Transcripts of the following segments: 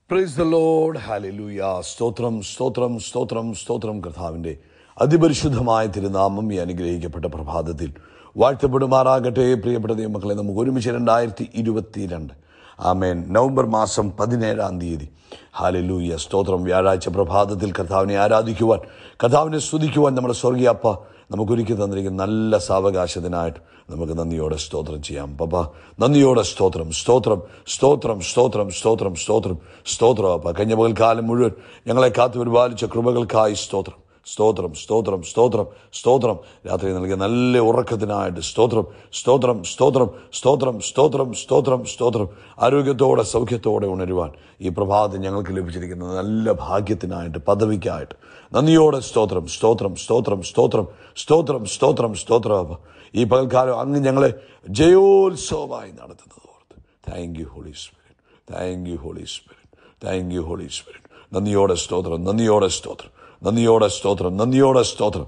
Praise the load hallelujah സ്തോത്രം സ്തോത്രം സ്തോത്രം സ്തോത്രം കർത്താവിൻ്റെ അതിപരിശുദ്ധമായ തിരുനാമം ഈ അനുഗ്രഹിക്കപ്പെട്ട പ്രഭാതത്തിൽ വാഴ്ത്തപ്പെടുമാറാകട്ടെ പ്രിയപ്പെട്ട ദൈവമക്കളെ നമുക്ക് ഒരുമിച്ച് രണ്ടായിരത്തി ഇരുപത്തിരണ്ട് ആമേൻ നവംബർ മാസം പതിനേഴാം തീയതി ഹാലലൂയ സ്തോത്രം വ്യാഴാഴ്ച പ്രഭാതത്തിൽ കർത്താവിനെ ആരാധിക്കുവാൻ കർത്താവിനെ സ്തുതിക്കുവാൻ നമ്മുടെ സ്വർഗീയ അപ്പ നമുക്കൊരുക്കി തന്നിരിക്കുന്ന നല്ല സാവകാശത്തിനായിട്ട് നമുക്ക് നന്ദിയോടെ സ്തോത്രം ചെയ്യാം പപ്പ നന്ദിയോടെ സ്തോത്രം സ്തോത്രം സ്തോത്രം സ്തോത്രം സ്തോത്രം സ്തോത്രം സ്തോത്രം അപ്പ കഴിഞ്ഞ പകൽക്കാലം മുഴുവൻ ഞങ്ങളെ കാത്തു പരിപാലിച്ച കൃപകൾക്കായി സ്തോത്രം സ്തോത്രം സ്തോത്രം സ്തോത്രം സ്തോത്രം രാത്രി നൽകിയ നല്ല ഉറക്കത്തിനായിട്ട് സ്തോത്രം സ്തോത്രം സ്തോത്രം സ്തോത്രം സ്തോത്രം സ്തോത്രം സ്തോത്രം ആരോഗ്യത്തോടെ സൗഖ്യത്തോടെ ഉണരുവാൻ ഈ പ്രഭാതം ഞങ്ങൾക്ക് ലഭിച്ചിരിക്കുന്ന നല്ല ഭാഗ്യത്തിനായിട്ട് പദവിക്കായിട്ട് നന്ദിയോടെ സ്തോത്രം സ്തോത്രം സ്തോത്രം സ്തോത്രം സ്തോത്രം സ്തോത്രം സ്തോത്രം അപ്പ. ഈ പകൽക്കാലം അങ്ങ് ഞങ്ങളെ ജയോത്സവമായി നടത്തുന്നത് ഓർത്ത് thank you holy spirit thank you holy spirit thank you holy spirit നന്ദിയോടെ സ്തോത്രം നന്ദിയോടെ സ്തോത്രം നന്ദിയോടെ സ്തോത്രം നന്ദിയോടെ സ്തോത്രം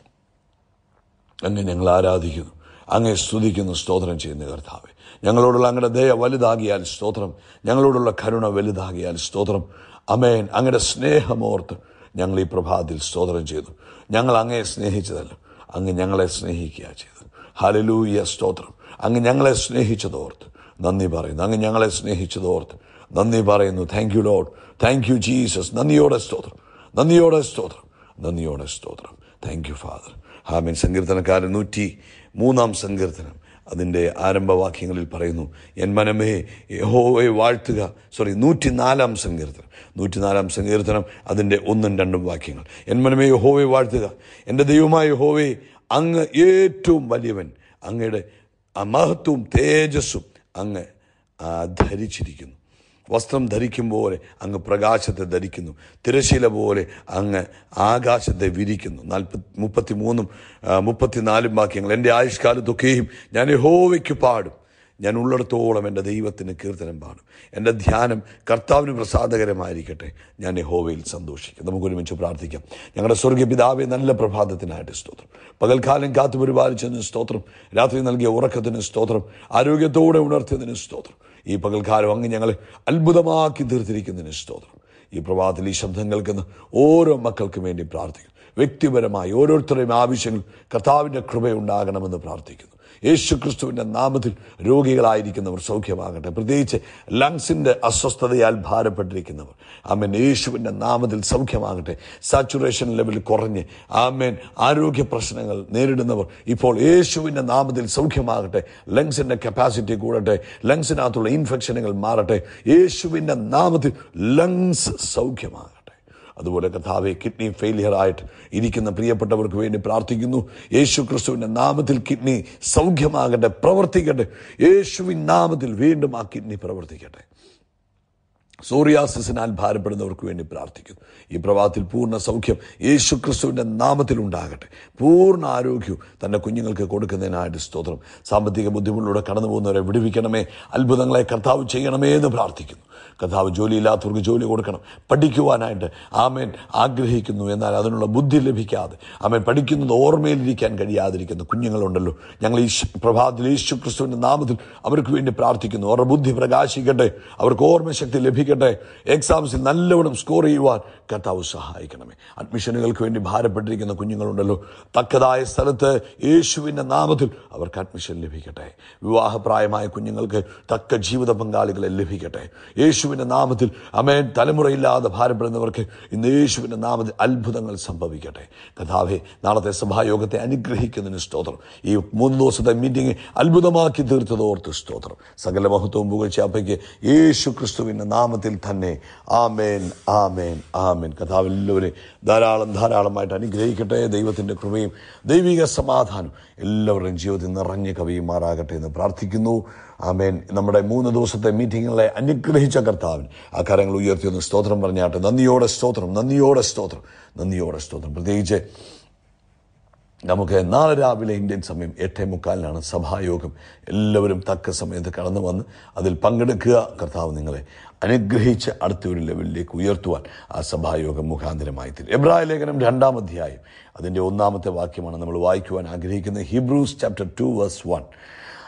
അങ്ങ് ഞങ്ങൾ ആരാധിക്കുന്നു അങ്ങേ സ്തുതിക്കുന്നു സ്തോത്രം ചെയ്യുന്ന കർത്താവെ ഞങ്ങളോടുള്ള അങ്ങയുടെ ദയ വലുതാകിയാൽ സ്തോത്രം ഞങ്ങളോടുള്ള കരുണ വലുതാകിയാൽ സ്തോത്രം അമേൻ അങ്ങയുടെ സ്നേഹമോർത്ത് ഞങ്ങൾ ഈ പ്രഭാതത്തിൽ സ്തോത്രം ചെയ്തു ഞങ്ങൾ അങ്ങയെ സ്നേഹിച്ചതല്ല അങ്ങ് ഞങ്ങളെ സ്നേഹിക്കുക ചെയ്തു ഹലലൂയ സ്തോത്രം അങ്ങ് ഞങ്ങളെ സ്നേഹിച്ചതോർത്ത് നന്ദി പറയുന്നു അങ്ങ് ഞങ്ങളെ സ്നേഹിച്ചതോർത്ത് നന്ദി പറയുന്നു thank you lord thank you Jesus നന്ദിയോടെ സ്തോത്രം നന്ദിയോടെ സ്തോത്രം നന്ദിയോടെ സ്തോത്രം താങ്ക് യു ഫാദർ ഹാമീൻ സങ്കീർത്തനക്കാരൻ നൂറ്റി മൂന്നാം സങ്കീർത്തനം അതിൻ്റെ ആരംഭവാക്യങ്ങളിൽ പറയുന്നു എൻ മനമേ യഹോവയെ വാഴ്ത്തുക സോറി നൂറ്റിനാലാം സങ്കീർത്തനം നൂറ്റിനാലാം സങ്കീർത്തനം അതിൻ്റെ ഒന്നും രണ്ടും വാക്യങ്ങൾ എൻ മനമേ യഹോവയെ വാഴ്ത്തുക എൻ്റെ ദൈവമായ യഹോവേ അങ്ങ് ഏറ്റവും വലിയവൻ അങ്ങയുടെ ആ മഹത്വവും തേജസ്സും അങ്ങ് ആ, ധരിച്ചിരിക്കുന്നു വസ്ത്രം ധരിക്കും പോലെ അങ്ങ് പ്രകാശത്തെ ധരിക്കുന്നു തിരശീല പോലെ അങ്ങ് ആകാശത്തെ വിരിക്കുന്നു നാൽപ്പത്തി മുപ്പത്തി മൂന്നും മുപ്പത്തിനാലും വാക്യങ്ങൾ എൻ്റെ ആയുഷ്കാലത്തൊക്കെയും ഞാൻ യഹോവയ്ക്ക് പാടും ഞാൻ ഉള്ളിടത്തോളം എൻ്റെ ദൈവത്തിന് കീർത്തനം പാടും എൻ്റെ ധ്യാനം കർത്താവിന് പ്രസാദകരമായിരിക്കട്ടെ ഞാൻ യഹോവയിൽ സന്തോഷിക്കും നമുക്ക് ഒരുമിച്ച് പ്രാർത്ഥിക്കാം ഞങ്ങളുടെ സ്വർഗീയ പിതാവെ നല്ല പ്രഭാതത്തിനായിട്ട് സ്തോത്രം പകൽക്കാലം കാത്തു പരിപാലിച്ചതിന് സ്തോത്രം രാത്രി നൽകിയ ഉറക്കത്തിന് സ്തോത്രം ആരോഗ്യത്തോടെ ഉണർത്തിയതിന് സ്തോത്രം ഈ പകൽക്കാലം അങ്ങ് ഞങ്ങളെ അത്ഭുതമാക്കി തീർത്തിരിക്കുന്നതിന് സ്തോത്രം ഈ പ്രഭാതത്തിൽ ഈ ശബ്ദം കേൾക്കുന്ന ഓരോ മക്കൾക്കും വേണ്ടി പ്രാർത്ഥിക്കുന്നു വ്യക്തിപരമായി ഓരോരുത്തരുടെയും ആവശ്യങ്ങൾ കർത്താവിൻ്റെ കൃപയുണ്ടാകണമെന്ന് പ്രാർത്ഥിക്കുന്നു യേശു ക്രിസ്തുവിൻ്റെ നാമത്തിൽ രോഗികളായിരിക്കുന്നവർ സൗഖ്യമാകട്ടെ പ്രത്യേകിച്ച് ലങ്സിൻ്റെ അസ്വസ്ഥതയാൽ ഭാരപ്പെട്ടിരിക്കുന്നവർ ആമേൻ യേശുവിൻ്റെ നാമത്തിൽ സൗഖ്യമാകട്ടെ സാച്ചുറേഷൻ ലെവൽ കുറഞ്ഞ് ആമേൻ ആരോഗ്യ പ്രശ്നങ്ങൾ നേരിടുന്നവർ ഇപ്പോൾ യേശുവിൻ്റെ നാമത്തിൽ സൗഖ്യമാകട്ടെ ലങ്സിൻ്റെ കപ്പാസിറ്റി കൂടട്ടെ ലങ്സിനകത്തുള്ള ഇൻഫെക്ഷനുകൾ മാറട്ടെ യേശുവിൻ്റെ നാമത്തിൽ ലങ്സ് സൗഖ്യമാകട്ടെ അതുപോലെ കർത്താവെ കിഡ്നി ഫെയിലിയർ ആയിട്ട് ഇരിക്കുന്ന പ്രിയപ്പെട്ടവർക്ക് വേണ്ടി പ്രാർത്ഥിക്കുന്നു യേശു ക്രിസ്തുവിൻ്റെ നാമത്തിൽ കിഡ്നി സൗഖ്യമാകട്ടെ പ്രവർത്തിക്കട്ടെ യേശുവിൻ നാമത്തിൽ വീണ്ടും ആ കിഡ്നി പ്രവർത്തിക്കട്ടെ സോറിയാസിസിനാൽ ഭാരപ്പെടുന്നവർക്ക് വേണ്ടി പ്രാർത്ഥിക്കുന്നു ഈ പ്രഭാതത്തിൽ പൂർണ്ണ സൗഖ്യം യേശു ക്രിസ്തുവിൻ്റെ നാമത്തിൽ ഉണ്ടാകട്ടെ പൂർണ്ണ ആരോഗ്യവും തൻ്റെ കുഞ്ഞുങ്ങൾക്ക് കൊടുക്കുന്നതിനായിട്ട് സ്തോത്രം സാമ്പത്തിക ബുദ്ധിമുട്ടിലൂടെ കടന്നു പോകുന്നവരെ വിടുവിക്കണമേ അത്ഭുതങ്ങളെ കർത്താവ് ചെയ്യണമേ എന്ന് പ്രാർത്ഥിക്കുന്നു കർത്താവ് ജോലിയില്ലാത്തവർക്ക് ജോലി കൊടുക്കണം പഠിക്കുവാനായിട്ട് ആമേൻ ആഗ്രഹിക്കുന്നു എന്നാൽ അതിനുള്ള ബുദ്ധി ലഭിക്കാതെ ആമേൻ പഠിക്കുന്നത് ഓർമ്മയിലിരിക്കാൻ കഴിയാതിരിക്കുന്ന കുഞ്ഞുങ്ങളുണ്ടല്ലോ ഞങ്ങൾ ഈ പ്രഭാതത്തിൽ യേശു ക്രിസ്തുവിൻ്റെ നാമത്തിൽ അവർക്ക് വേണ്ടി പ്രാർത്ഥിക്കുന്നു അവരുടെ ബുദ്ധി പ്രകാശിക്കട്ടെ അവർക്ക് ഓർമ്മശക്തി ലഭിക്കട്ടെ എക്സാംസിൽ നല്ലവണ്ണം സ്കോർ ചെയ്യുവാൻ കർത്താവ് സഹായിക്കണമേ അഡ്മിഷനുകൾക്ക് വേണ്ടി ഭാരപ്പെട്ടിരിക്കുന്ന കുഞ്ഞുങ്ങളുണ്ടല്ലോ തക്കതായ സ്ഥലത്ത് യേശുവിൻ്റെ നാമത്തിൽ അവർക്ക് അഡ്മിഷൻ ലഭിക്കട്ടെ വിവാഹപ്രായമായ കുഞ്ഞുങ്ങൾക്ക് തക്ക ജീവിത പങ്കാളികളെ ലഭിക്കട്ടെ യേശുവിൻ്റെ നാമത്തിൽ അമേൻ തലമുറയില്ലാതെ ഭാരപ്പെടുന്നവർക്ക് ഇന്ന് യേശുവിൻ്റെ നാമത്തിൽ അത്ഭുതങ്ങൾ സംഭവിക്കട്ടെ കഥാവെ നാളത്തെ സഭായോഗത്തെ അനുഗ്രഹിക്കുന്നതിന് സ്തോത്രം ഈ മൂന്ന് ദിവസത്തെ മീറ്റിംഗ് അത്ഭുതമാക്കി തീർത്തത് ഓർത്ത് സ്തോത്രം സകല മഹത്വവും പുകഴ്ചാപ്പയ്ക്ക് യേശു ക്രിസ്തുവിൻ്റെ നാമത്തിൽ തന്നെ ആമേൻ ആമേൻ ആമേൻ കഥാവ് എല്ലാവരെയും ധാരാളം ധാരാളമായിട്ട് അനുഗ്രഹിക്കട്ടെ ദൈവത്തിൻ്റെ കൃപയും ദൈവിക സമാധാനം എല്ലാവരുടെയും ജീവിതത്തിൽ നിറഞ്ഞ് കവിയുമാറാകട്ടെ എന്ന് പ്രാർത്ഥിക്കുന്നു ആമേൻ നമ്മുടെ മൂന്ന് ദിവസത്തെ മീറ്റിങ്ങുകളെ അനുഗ്രഹിച്ച കർത്താവിന് ആ കരങ്ങൾ ഉയർത്തിയൊന്ന് സ്തോത്രം പറഞ്ഞാട്ടെ നന്ദിയോടെ സ്തോത്രം നന്ദിയോടെ സ്തോത്രം നന്ദിയോടെ സ്തോത്രം പ്രത്യേകിച്ച് നമുക്ക് നാളെ രാവിലെ ഇന്ത്യൻ സമയം എട്ടേ മുക്കാലിനാണ് സഭായോഗം എല്ലാവരും തക്ക സമയത്ത് കടന്നു വന്ന് അതിൽ പങ്കെടുക്കുക കർത്താവ് നിങ്ങളെ അനുഗ്രഹിച്ച് അടുത്ത ഒരു ലെവലിലേക്ക് ഉയർത്തുവാൻ ആ സഭായോഗം മുഖാന്തരമായി തീരും എബ്രായ ലേഖനം രണ്ടാം അധ്യായം അതിൻ്റെ ഒന്നാമത്തെ വാക്യമാണ് നമ്മൾ വായിക്കുവാൻ ആഗ്രഹിക്കുന്നത് Hebrews chapter two verse one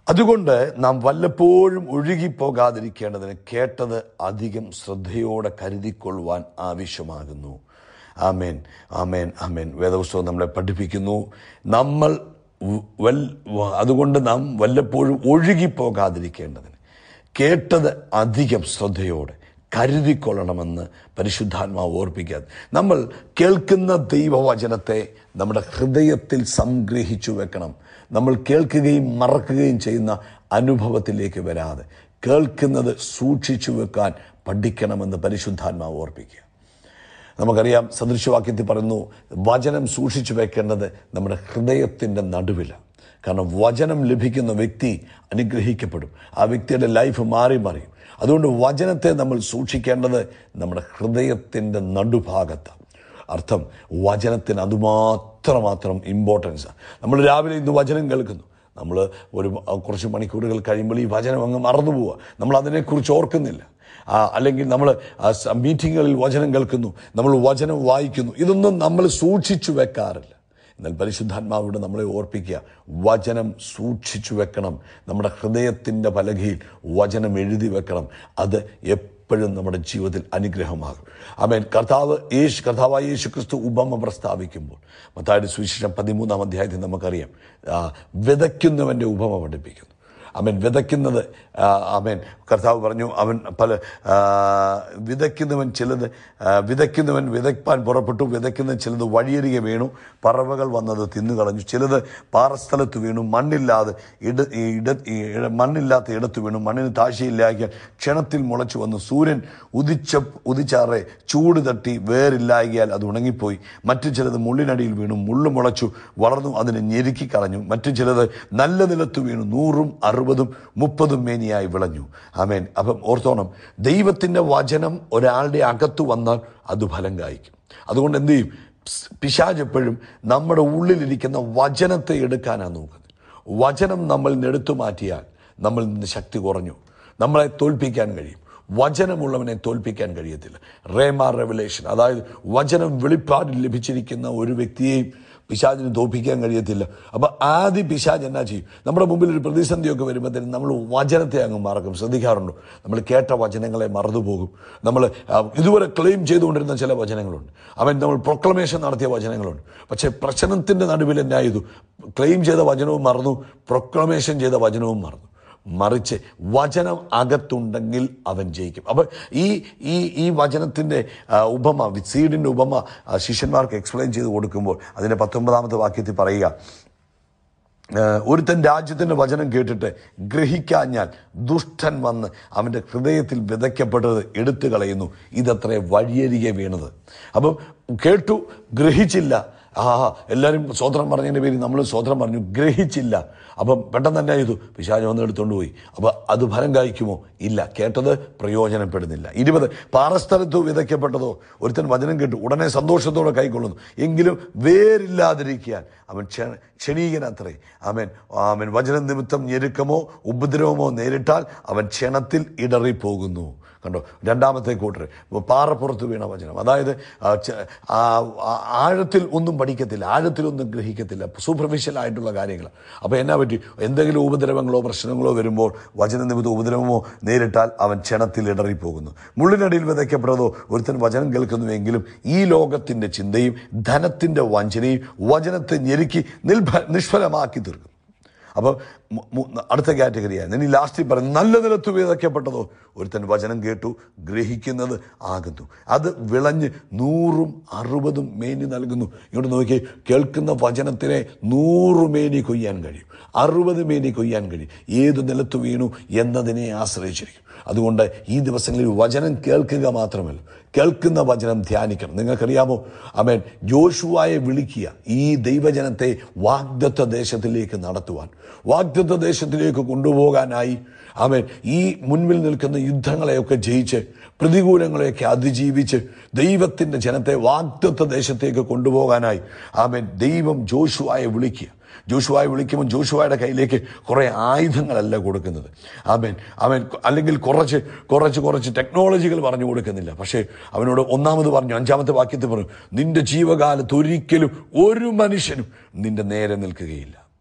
അതുകൊണ്ട് നാം വല്ലപ്പോഴും ഒഴുകിപ്പോകാതിരിക്കേണ്ടതിന് കേട്ടത് അധികം ശ്രദ്ധയോടെ കരുതിക്കൊള്ളുവാൻ ആവശ്യമാകുന്നു ആമേൻ ആമേൻ ആമേൻ വേദപുസ്തകം നമ്മളെ പഠിപ്പിക്കുന്നു നമ്മൾ വ- വൽ വ- അതുകൊണ്ട് നാം വല്ലപ്പോഴും ഒഴുകിപ്പോകാതിരിക്കേണ്ടതിന് കേട്ടത് അധികം ശ്രദ്ധയോടെ കരുതിക്കൊള്ളണമെന്ന് പരിശുദ്ധാത്മാവ് ഓർപ്പിക്കാതെ നമ്മൾ കേൾക്കുന്ന ദൈവവചനത്തെ നമ്മുടെ ഹൃദയത്തിൽ സംഗ്രഹിച്ചു വെക്കണം നമ്മൾ കേൾക്കുകയും മറക്കുകയും ചെയ്യുന്ന അനുഭവത്തിലേക്ക് വരാതെ കേൾക്കുന്നത് സൂക്ഷിച്ചു വെക്കാൻ പഠിക്കണമെന്ന് പരിശുദ്ധാത്മാവ് ഓർപ്പിക്കുക നമുക്കറിയാം സദൃശവാക്യത്തിൽ പറയുന്നു വചനം സൂക്ഷിച്ചു വെക്കേണ്ടത് നമ്മുടെ ഹൃദയത്തിൻ്റെ നടുവിലാണ് കാരണം വചനം ലഭിക്കുന്ന വ്യക്തി അനുഗ്രഹിക്കപ്പെടും ആ വ്യക്തിയുടെ ലൈഫ് മാറി മറിയും അതുകൊണ്ട് വചനത്തെ നമ്മൾ സൂക്ഷിക്കേണ്ടത് നമ്മുടെ ഹൃദയത്തിൻ്റെ നടുഭാഗത്താണ് അർത്ഥം വചനത്തിന് അതുമാത്രമാത്രം ഇമ്പോർട്ടൻസ് നമ്മൾ രാവിലെ ഇന്ന് വചനം കേൾക്കുന്നു നമ്മൾ ഒരു കുറച്ച് മണിക്കൂറുകൾ കഴിയുമ്പോൾ ഈ വചനം അങ്ങ് മറന്നു പോവുക നമ്മൾ അതിനെക്കുറിച്ച് ഓർക്കുന്നില്ല ആ, അല്ലെങ്കിൽ നമ്മൾ മീറ്റിങ്ങുകളിൽ വചനം കേൾക്കുന്നു നമ്മൾ വചനം വായിക്കുന്നു ഇതൊന്നും നമ്മൾ സൂക്ഷിച്ചു വെക്കാറില്ല എന്നാൽ പരിശുദ്ധാത്മാവിടെ നമ്മളെ ഓർപ്പിക്കുക വചനം സൂക്ഷിച്ചു വെക്കണം നമ്മുടെ ഹൃദയത്തിൻ്റെ പലകയിൽ വചനം എഴുതി വെക്കണം അത് എപ്പോഴും നമ്മുടെ ജീവിതത്തിൽ അനുഗ്രഹമാകും ആമേൻ കർത്താവ് യേശു കർത്താവായ യേശു ക്രിസ്തു ഉപമ പ്രസ്താവിക്കുമ്പോൾ മത്തായുടെ സുവിശേഷം പതിമൂന്നാം അധ്യായത്തിൽ നമുക്കറിയാം ആ, വിതയ്ക്കുന്നവൻ്റെ ഉപമ പഠിപ്പിക്കുന്നു അവൻ വിതയ്ക്കുന്നത് ആ, അവൻ കർത്താവ് പറഞ്ഞു അവൻ പല ആ, വിതയ്ക്കുന്നവൻ ചിലത് ആ, വിതയ്ക്കുന്നവൻ വിതയ്പ്പാൻ പുറപ്പെട്ടു വിതയ്ക്കുന്ന ചിലത് വഴിയരികെ വീണു പറവകൾ വന്നത് തിന്നുകളഞ്ഞു ചിലത് പാറസ്ഥലത്ത് വീണു മണ്ണില്ലാതെ ഇട ഈ ഇട ഈ ഇട- മണ്ണില്ലാത്ത ഇടത്ത് വീണു മണ്ണിന് താശയില്ലാക്കിയാൽ ക്ഷണത്തിൽ മുളച്ചു വന്നു സൂര്യൻ ഉദിച്ച ഉദിച്ചാറെ ചൂട് തട്ടി വേറില്ലായകിയാൽ അത് ഉണങ്ങിപ്പോയി മറ്റു ചിലത് മുള്ളിനടിയിൽ വീണു മുള്ളു മുളച്ചു വളർന്നു അതിനെ ഞെരുക്കി കളഞ്ഞു മറ്റു ചിലത് നല്ല നിലത്ത് വീണു നൂറും അറുപതും മുപ്പതും മേനിയായി വിളഞ്ഞു ആമേൻ അപ്പം ഓർത്തോണം ദൈവത്തിൻ്റെ വചനം ഒരാളുടെ അകത്ത് വന്നാൽ അത് ഫലം കായ്ക്കും അതുകൊണ്ട് എന്ത് ചെയ്യും സ് പിശാച് എപ്പോഴും നമ്മുടെ ഉള്ളിലിരിക്കുന്ന വചനത്തെ എടുക്കാനാണ് നോക്കുന്നത് വചനം നമ്മൾ എടുത്തു മാറ്റിയാൽ നമ്മൾ നിന്ന് ശക്തി കുറഞ്ഞു നമ്മളെ തോൽപ്പിക്കാൻ കഴിയും വചനമുള്ളവനെ തോൽപ്പിക്കാൻ കഴിയത്തില്ല റേമാ റെവലേഷൻ അതായത് വചനം വെളിപ്പാടിൽ ലഭിച്ചിരിക്കുന്ന ഒരു വ്യക്തിയെയും പിശാചിന് തോൽപ്പിക്കാൻ കഴിയത്തില്ല അപ്പൊ ആദ്യ പിശാജ് എന്നാ ചെയ്യും നമ്മുടെ മുമ്പിൽ ഒരു പ്രതിസന്ധിയൊക്കെ വരുമ്പോഴത്തേനും നമ്മൾ വചനത്തെ അങ്ങ് മറക്കും ശ്രദ്ധിക്കാറുണ്ടോ നമ്മൾ കേട്ട വചനങ്ങളെ മറന്നുപോകും നമ്മൾ ആ, ഇതുവരെ ക്ലെയിം ചെയ്തുകൊണ്ടിരുന്ന ചില വചനങ്ങളുണ്ട് അവൻ നമ്മൾ പ്രൊക്ലമേഷൻ നടത്തിയ വചനങ്ങളുണ്ട് പക്ഷേ പ്രശ്നത്തിന്റെ നടുവിൽ എന്നാ ചെയ്തു ക്ലെയിം ചെയ്ത വചനവും മറന്നു പ്രൊക്ലമേഷൻ ചെയ്ത വചനവും മറന്നു മറിച്ച് വചനം അകത്തുണ്ടെങ്കിൽ അവൻ ജയിക്കും അപ്പൊ ഈ ഈ ഈ വചനത്തിന്റെ ആ, ഉപമ സീഡിന്റെ ഉപമ ആ, ശിഷ്യന്മാർക്ക് എക്സ്പ്ലെയിൻ ചെയ്ത് കൊടുക്കുമ്പോൾ അതിന്റെ പത്തൊമ്പതാമത്തെ വാക്യത്തിൽ പറയുക ഏഹ് ഒരുത്തൻ രാജ്യത്തിന്റെ വചനം കേട്ടിട്ട് ഗ്രഹിക്കാഞ്ഞാൽ ദുഷ്ടൻ വന്ന് അവന്റെ ഹൃദയത്തിൽ വിതയ്ക്കപ്പെട്ടത് എടുത്തു കളയുന്നു ഇതത്രേ വഴിയരികെ വീണത് അപ്പം കേട്ടു ഗ്രഹിച്ചില്ല ആ എല്ലാവരും സ്വോത്രം പറഞ്ഞതിന്റെ പേരിൽ നമ്മൾ സ്വോത്രം പറഞ്ഞു ഗ്രഹിച്ചില്ല അപ്പം പെട്ടെന്ന് തന്നെ ചെയ്തു പിശാച് വന്ന് എടുത്തുകൊണ്ട് പോയി അപ്പൊ അത് ഫലം കായ്ക്കുമോ ഇല്ല കേട്ടത് പ്രയോജനപ്പെടുന്നില്ല ഇരുപത് പാറസ്ഥലത്ത് വിതയ്ക്കപ്പെട്ടതോ ഒരുത്തൻ വചനം കേട്ടു ഉടനെ സന്തോഷത്തോടെ കൈക്കൊള്ളുന്നു എങ്കിലും വേരില്ലാതിരിക്കാൻ അവൻ ക്ഷ- ക്ഷണീകനത്രേ അവൻ അവൻ വചന നിമിത്തം ഞെരുക്കമോ ഉപദ്രവമോ നേരിട്ടാൽ അവൻ ക്ഷണത്തിൽ ഇടറിപ്പോകുന്നു കണ്ടോ രണ്ടാമത്തെ കൂട്ടർ പാറപ്പുറത്ത് വീണ വചനം അതായത് ആ, ച- ആ, ആ, ആഴത്തിൽ ഒന്നും പഠിക്കത്തില്ല ആഴത്തിലൊന്നും ഗ്രഹിക്കത്തില്ല സൂപ്പർഫിഷ്യൽ ആയിട്ടുള്ള കാര്യങ്ങൾ അപ്പോൾ എന്നാ പറ്റി എന്തെങ്കിലും ഉപദ്രവങ്ങളോ പ്രശ്നങ്ങളോ വരുമ്പോൾ വചന നിമിത്തം ഉപദ്രവമോ നേരിട്ടാൽ അവൻ ക്ഷണത്തിൽ ഇടറിപ്പോകുന്നു മുള്ളിനടിയിൽ വിതയ്ക്കപ്പെട്ടതോ ഒരുത്തൻ വചനം കേൾക്കുന്നുവെങ്കിലും ഈ ലോകത്തിന്റെ ചിന്തയും ധനത്തിന്റെ വഞ്ചനയും വചനത്തെ ഞെരുക്കി നിൽഭ നിഷ്ഫലമാക്കി തീർക്കും അപ്പോൾ മു- മു- അടുത്ത കാറ്റഗറിയാണ് ഇനി ലാസ്റ്റിൽ പറയും നല്ല നിലത്ത് വിതയ്ക്കപ്പെട്ടതോ ഒരുത്തൻ വചനം കേട്ടു ഗ്രഹിക്കുന്നത് ആകുന്നു അത് വിളഞ്ഞ് നൂറും അറുപതും മേനി നൽകുന്നു ഇങ്ങോട്ട് നോക്കി കേൾക്കുന്ന വചനത്തിനെ നൂറ് മേനി കൊയ്യാൻ കഴിയും അറുപത് മേനി കൊയ്യാൻ കഴിയും ഏത് നിലത്ത് വീണു എന്നതിനെ ആശ്രയിച്ചിരിക്കും അതുകൊണ്ട് ഈ ദിവസങ്ങളിൽ വചനം കേൾക്കുക മാത്രമല്ല കേൾക്കുന്ന വചനം ധ്യാനിക്കണം നിങ്ങൾക്കറിയാമോ അമേൻ ജോഷുവായെ വിളിക്കുക ഈ ദൈവജനത്തെ വാഗ്ദത്ത ദേശത്തിലേക്ക് നടത്തുവാൻ വാഗ്ദത്ത ദേശത്തിലേക്ക് കൊണ്ടുപോകാനായി അവൻ ഈ മുൻപിൽ നിൽക്കുന്ന യുദ്ധങ്ങളെയൊക്കെ ജയിച്ച് പ്രതികൂലങ്ങളെയൊക്കെ അതിജീവിച്ച് ദൈവത്തിൻ്റെ ജനത്തെ വാഗ്ദത്ത ദേശത്തേക്ക് കൊണ്ടുപോകാനായി അവൻ ദൈവം ജോഷുവായെ വിളിക്കുക ജോഷുവായെ വിളിക്കുമ്പോൾ ജോഷുവായുടെ കയ്യിലേക്ക് കുറേ ആയുധങ്ങളല്ല കൊടുക്കുന്നത് അവൻ അവൻ അല്ലെങ്കിൽ കുറച്ച് കുറച്ച് കുറച്ച് ടെക്നോളജികൾ പറഞ്ഞു കൊടുക്കുന്നില്ല പക്ഷേ അവനോട് ഒന്നാമത് പറഞ്ഞു അഞ്ചാമത്തെ വാക്യത്തിൽ പറഞ്ഞു നിന്റെ ജീവകാലത്ത് ഒരിക്കലും ഒരു മനുഷ്യനും നിന്റെ നേരെ നിൽക്കുകയില്ല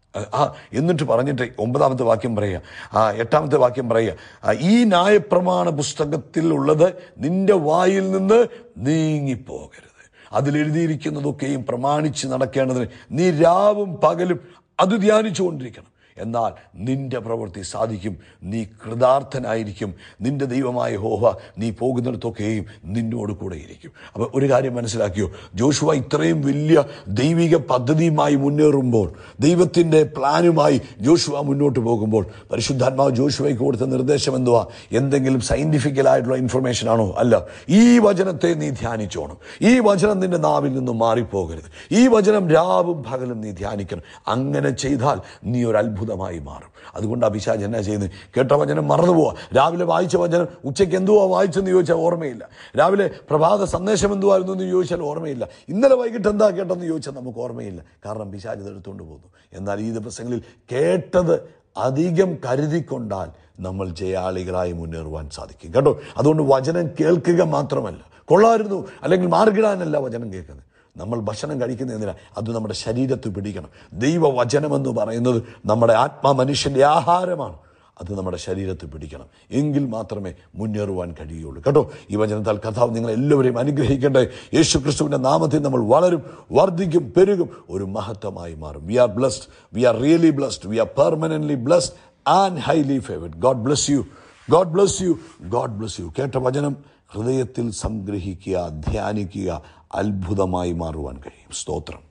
ആ എന്നിട്ട് പറഞ്ഞിട്ട് ഒമ്പതാമത്തെ വാക്യം പറയുക ആ എട്ടാമത്തെ വാക്യം പറയുക ആ, ഈ ന്യായപ്രമാണ പുസ്തകത്തിൽ ഉള്ളത് നിന്റെ വായിൽ നിന്ന് നീങ്ങിപ്പോകരുത് അതിലെഴുതിയിരിക്കുന്നതൊക്കെയും പ്രമാണിച്ച് നടക്കേണ്ടതിന് നീ രാവും പകലും അത് ധ്യാനിച്ചുകൊണ്ടിരിക്കണം എന്നാൽ നിന്റെ പ്രവൃത്തി സാധിക്കും നീ കൃതാർത്ഥനായിരിക്കും നിന്റെ ദൈവമായ ഹോഹ നീ പോകുന്നിടത്തൊക്കെയും നിന്നോട് കൂടെ ഇരിക്കും അപ്പോൾ ഒരു കാര്യം മനസ്സിലാക്കിയോ ജോഷുവ ഇത്രയും വലിയ ദൈവിക പദ്ധതിയുമായി മുന്നേറുമ്പോൾ ദൈവത്തിൻ്റെ പ്ലാനുമായി ജോഷുവ മുന്നോട്ട് പോകുമ്പോൾ പരിശുദ്ധാത്മാവ് ജോഷുവയ്ക്ക് കൊടുത്ത നിർദ്ദേശം എന്തുവാ എന്തെങ്കിലും സയന്റിഫിക്കലായിട്ടുള്ള ഇൻഫർമേഷൻ ആണോ അല്ല ഈ വചനത്തെ നീ ധ്യാനിച്ചോണം ഈ വചനം നിന്റെ നാവിൽ നിന്നും മാറിപ്പോകരുത് ഈ വചനം രാവും പകലും നീ ധ്യാനിക്കണം അങ്ങനെ ചെയ്താൽ നീ ഒരു അത്ഭുതമായി മാറും അതുകൊണ്ട് അഭിഷാജ് എന്നാ ചെയ്യുന്നത് കേട്ട വചനം മറന്നു പോവാ രാവിലെ വായിച്ച വചനം ഉച്ചയ്ക്ക് എന്തുവാ വായിച്ചെന്ന് ചോദിച്ചാൽ ഓർമ്മയില്ല രാവിലെ പ്രഭാത സന്ദേശം എന്തുവായിരുന്നു എന്ന് ചോദിച്ചാൽ ഓർമ്മയില്ല ഇന്നലെ വൈകിട്ട് എന്താ കേട്ടെന്ന് ചോദിച്ചാൽ നമുക്ക് ഓർമ്മയില്ല കാരണം പിശാജ് ഇത് എടുത്തുകൊണ്ട് പോകുന്നു എന്നാൽ ഈ ദിവസങ്ങളിൽ കേട്ടത് അധികം കരുതിക്കൊണ്ടാൽ നമ്മൾ ജയാളികളായി മുന്നേറുവാൻ സാധിക്കും കേട്ടോ അതുകൊണ്ട് വചനം കേൾക്കുക മാത്രമല്ല കൊള്ളായിരുന്നു അല്ലെങ്കിൽ മാർഗിടാനല്ല വചനം കേൾക്കുന്നത് നമ്മൾ ഭക്ഷണം കഴിക്കുന്ന എന്തിനാ അത് നമ്മുടെ ശരീരത്തിൽ പിടിക്കണം ദൈവവചനം എന്ന് പറയുന്നത് നമ്മുടെ ആത്മാ മനുഷ്യൻ്റെ ആഹാരമാണ് അത് നമ്മുടെ ശരീരത്തിൽ പിടിക്കണം എങ്കിൽ മാത്രമേ മുന്നേറുവാൻ കഴിയുള്ളൂ കേട്ടോ ഈ വചനത്താൽ കഥാവ് നിങ്ങൾ എല്ലാവരെയും അനുഗ്രഹിക്കേണ്ടേ യേശു ക്രിസ്തുവിൻ്റെ നാമത്തിൽ നമ്മൾ വളരും വർദ്ധിക്കും പെരുകും ഒരു മഹത്വമായി മാറും we are blessed we are really blessed we are permanently blessed and highly favoured God bless you God bless you God bless you കേട്ട വചനം ഹൃദയത്തിൽ സംഗ്രഹിക്കുക ധ്യാനിക്കുക അത്ഭുതമായി മാറുവാൻ കഴിയും സ്തോത്രം